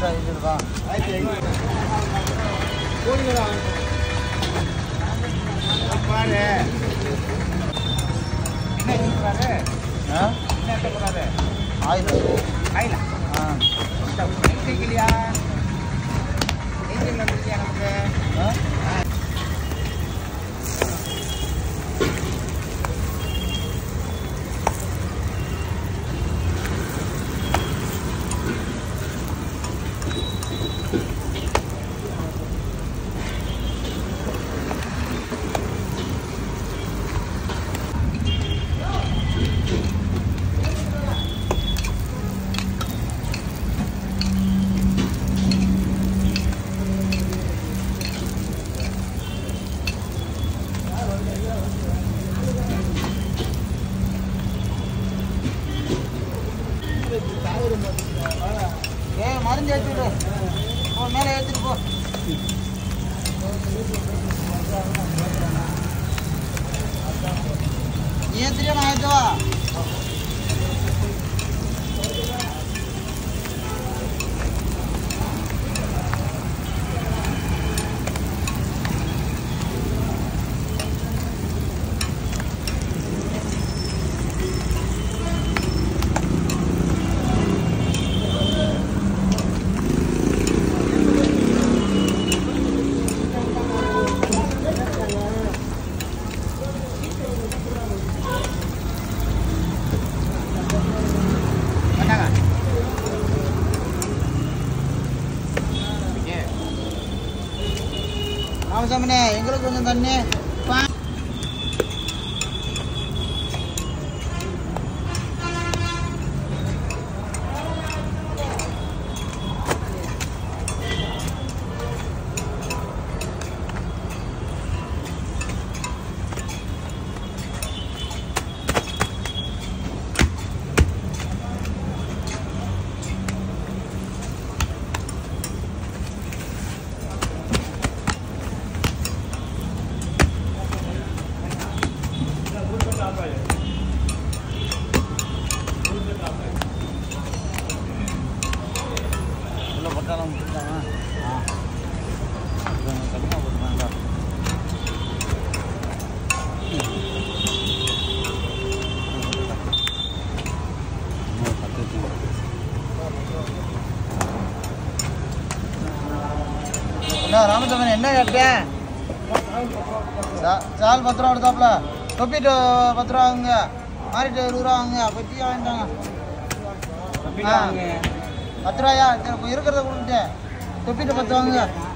ஆயிரத்தி ஐநூறு ரூபா ஆயிரத்தி ஐநூறு கோழி வேலை பாரு என்ன சொல்றாரு ஆ என்ன சொல்றாரு ஆயிரம் கையில ஆ இல்லையா நெஞ்சில் வந்துருக்கியா நமக்கு ஆ ஏ மருந்து ஏற்றி விடு போ மேலே ஏற்றிட்டு போ நீ ஏற்றிட்டே நான் ஏற்றுவா என்னங்க ராமசாமினே எங்களுக்கு கொஞ்சம் தண்ணி பா உள்ள பட்டாளம் கொடுத்தாங்க ஆ கொஞ்சம் கம்மியாக போட்டுருந்தாங்க என்ன ராமச்சந்திரன் என்ன கேட்டேன் சா- சால் பத்து ரூபா கொடுத்தாப்புல தொப்பிட்டு பத்து ரூபா வாங்குங்க மாறிட்டு இருபது ரூபா வாங்குங்க பத்தியா வாங்கிட்டாங்க அப்படின்னா பத்து ரூபாயா சரி இப்போ இருக்கிறத கொடுத்துட்டேன் தொப்பிட்டு பத்து வாங்குங்க